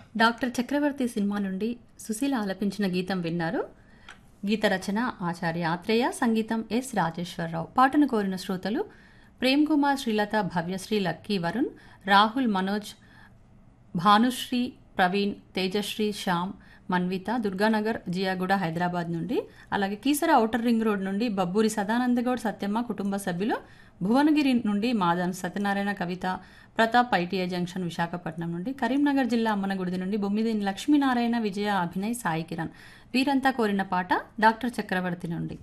Doctor చక్రవర్తి cinema నుండి సుశీల ఆలపించిన గీతం విన్నారు గీత రచన ఆచార్య ఆత్రేయ సంగీతం ఎస్ రాజేశ్వరరావు పాటను కోరిన శ్రోతలు ప్రేమ్ కుమార్ శ్రీలత భవ్యశ్రీ లక్కీ వరుణ్ రాహుల్ మనోజ్ భానుశ్రీ ప్రవీణ్ తేజశ్రీ శ్యామ్ మన్విత దుర్గానగర్ జియాగూడ హైదరాబాద్ నుండి అలాగే కీసర ఔటర్ రింగ్ రోడ్ నుండి బబ్బూరి సదానందగౌడ్ సత్యమ్మ కుటుంబ సభ్యులు భువనగిరి నుండి మాదన్ సత్యనారాయణ కవిత ప్రతాప్ ఐటీఐ జంక్షన్ విశాఖపట్నం నుండి కరీంనగర్ జిల్లా అమ్మనగుడిది నుండి బొమ్మిదిని లక్ష్మీనారాయణ విజయ అభినయ్ సాయి కిరణ్ వీరంతా కోరిన పాట డాక్టర్ చక్రవర్తి నుండి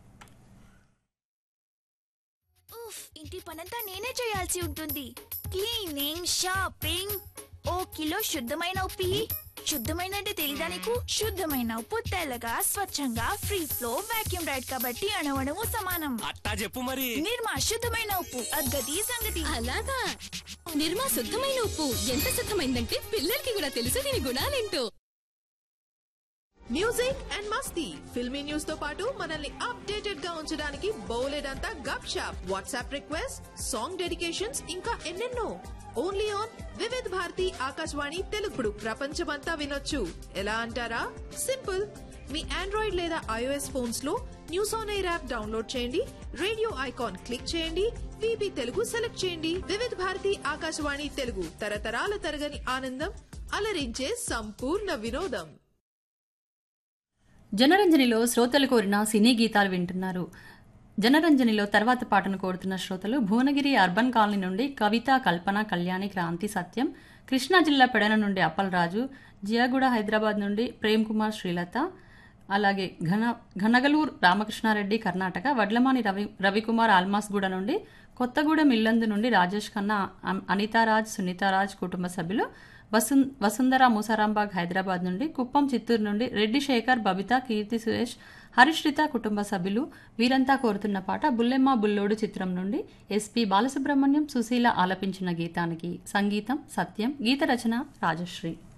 ఉఫ్ ఇంటి పనంతా నేనే చేయాల్సి ఉంటుంది క్లీనింగ్ షాపింగ్ ఓ కిలో శుద్ధమైన ఉప్పు ఇయ్యి. శుద్ధమైన అంటే తెలీదా నీకు శుద్ధమైన ఉప్పు తెల్లగా స్వచ్ఛంగా ఫ్రీ ఫ్లో వాక్యూమ్ రైడ్ కాబట్టి అణవణము సమానం అట్టా చెప్పు మరి నిర్మా శుద్ధమైన ఉప్పు అగ్గది సంగతి అలాగా నిర్మా శుద్ధమైన ఉప్పు ఎంత శుద్ధమైందంటే పిల్లలకి కూడా తెలుసు దీని గుణాలేంటో మ్యూజిక్ అండ్ మస్తీ ఫిల్మీ న్యూస్ తో పాటు మనల్ని అప్డేటెడ్ గా ఉంచడానికి బౌలెడ్ అంతా gup shup WhatsApp request song dedications ఇంకా ఎన్నెన్నో ఓన్లీ ఆన్ వివిధ్ భారతి ఆకాశవాణి తెలుగుడు ప్రపంచమంతా వినొచ్చు ఎలా అంటారా సింపుల్ మీ ఆండ్రాయిడ్ లేదా ఐఓఎస్ ఫోన్స్ లో news on air app download చేయండి రేడియో ఐకాన్ క్లిక్ చేయండి విబి తెలుగు సెలెక్ట్ చేయండి వివిధ భారతి ఆకాశవాణి తెలుగు తరతరాల తరగని ఆనందం అలరించే సంపూర్ణ వినోదం జనరంజనిలో శ్రోతలు కోరిన సినీ గీతాలు వింటున్నారు జనరంజనిలో తర్వాత పాటను కోరుతున్న శ్రోతలు భువనగిరి అర్బన్ కాలనీ నుండి కవిత కల్పన కళ్యాణి క్రాంతి సత్యం కృష్ణా జిల్లా పెడన నుండి అప్పలరాజు జియాగూడ హైదరాబాద్ నుండి ప్రేమ్ కుమార్ శ్రీలత అలాగే ఘన ఘనగలూర్ రామకృష్ణారెడ్డి కర్ణాటక వడ్లమాని రవి రవికుమార్ ఆల్మాస్గూడ నుండి కొత్తగూడెం ఇల్లందు నుండి రాజేష్ ఖన్నా అం- అనితారాజ్ సునీతారాజ్ కుటుంబ సభ్యులు వసున్ వసుంధర మూసారాంబాగ్ హైదరాబాద్ నుండి కుప్పం చిత్తూరు నుండి రెడ్డి శేఖర్ బబిత కీర్తి సురేష్ హరిశ్రిత కుటుంబ సభ్యులు వీరంతా కోరుతున్న పాట బుల్లెమ్మ బుల్లోడు చిత్రం నుండి ఎస్పి బాలసుబ్రహ్మణ్యం సుశీల ఆలపించిన గీతానికి సంగీతం సత్యం గీత రచన రాజశ్రీ